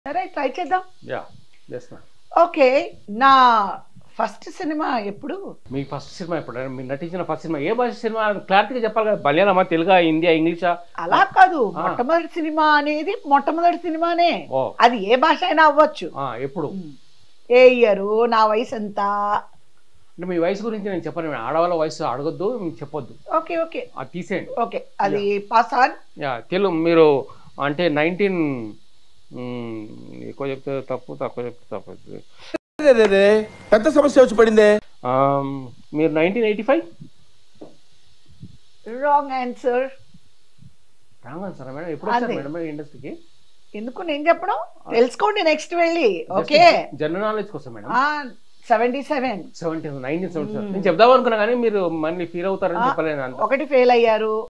సరే ట్రై చేద్దాం ya yes ma'am okay నా ఫస్ట్ సినిమా ఎప్పుడు మీ ఫస్ట్ సినిమా ఎప్పుడు మీరు నటించిన ఫస్ట్ సినిమా ఏ భాష సినిమా క్లారిటీగా చెప్పాలి కదా మలయాళమా తెలుగా హిందీయా ఇంగ్లీషా అలా కాదు ఆ. మొట్టమొదటి సినిమా అనేది మొట్టమొదటి సినిమానే ఓ అది ఏ భాష అయినా అవ్వచ్చు ఆ, ఎప్పుడు ఏ ఇయరు నా వయసు ఎంత అంటే మీ వయసు గురించి నేను చెప్పను మేడం. ఆడవాళ్ళ వయసు అడగొద్దు మీకు చెప్పొద్దు ఓకే ఓకే అది తీసేయండి ఓకే అది పాస్ ఆన్ యా తెలుగు మీరు అంటే నైన్టీన్ ఎక్కువ చెప్తే తప్పు తక్కువ చెప్తే తప్పు పెద్ద సమస్య వచ్చి పడిందే ఆమ్, మీరు nineteen eighty five wrong answer wrong sir madam ఎప్పుడు వచ్చారు అదే. మేడం ఇండస్ట్రీకి ఎందుకు నేను చెప్పడం తెలుసుకోండి నెక్స్ట్ వెళ్ళి ఓకే జనరల్ నాలెడ్జ్ కోసం madam seventy seven seventy nineteen seventy నేను చెప్దాం అనుకున్నా కానీ మీరు మళ్ళీ ఫీల్ అవుతారని చెప్పలేను అంత ఒకటి ఫెయిల్ అయ్యారు